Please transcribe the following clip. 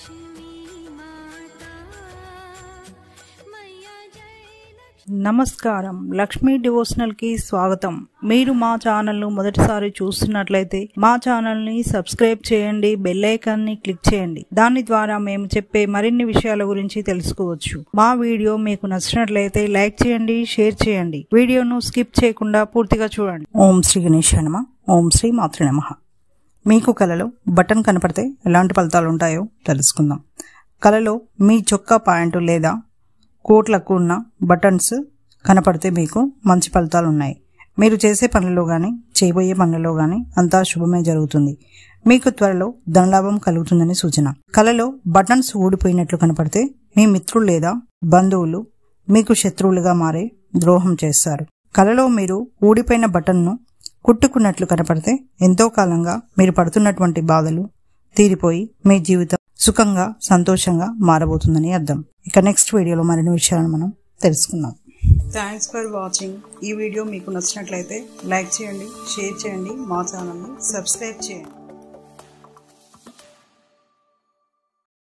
నమస్కారం లక్ష్మీ డివోషనల్ కి స్వాగతం మీరు మా ఛానల్ ను మొదటిసారి చూస్తున్నట్లయితే మా ఛానల్ ని సబ్స్క్రైబ్ చేయండి బెల్ ఐకాన్ ని క్లిక్ చేయండి దాని ద్వారా మేము చెప్పే మరిన్ని విషయాల గురించి తెలుసుకోవచ్చు మా వీడియో మీకు నచ్చినట్లయితే లైక్ చేయండి షేర్ చేయండి వీడియోను స్కిప్ చేయకుండా పూర్తిగా చూడండి ఓం శ్రీ గణేష్ నమ ఓం శ్రీ మాతృ నమ మీకు కలలో బటన్ కనపడితే ఎలాంటి ఫలితాలు ఉంటాయో తెలుసుకుందాం కలలో మీ చొక్కా పాయింట్ లేదా కోట్లకు ఉన్న బటన్స్ కనపడితే మీకు మంచి ఫలితాలు ఉన్నాయి మీరు చేసే పనులలో కానీ చేయబోయే పనులలో కానీ అంతా శుభమే జరుగుతుంది మీకు త్వరలో ధనలాభం కలుగుతుందని సూచన కలలో బటన్స్ ఊడిపోయినట్లు కనపడితే మీ మిత్రులు లేదా బంధువులు మీకు శత్రువులుగా మారే ద్రోహం చేస్తారు కలలో మీరు ఊడిపోయిన బటన్ను కుట్టుకున్నట్లు కనపడితే ఎంతో కాలంగా మీరు పడుతున్నటువంటి బాధలు తీరిపోయి మీ జీవితం సుఖంగా సంతోషంగా మారబోతుందని అర్థం ఇక నెక్స్ట్ వీడియోలో మరిన్ని విషయాలను మనం తెలుసుకుందాం థ్యాంక్స్ ఫర్ వాచింగ్ ఈ వీడియో మీకు నచ్చినట్లయితే లైక్ చేయండి షేర్ చేయండి మా ఛానల్ని సబ్స్క్రైబ్ చేయండి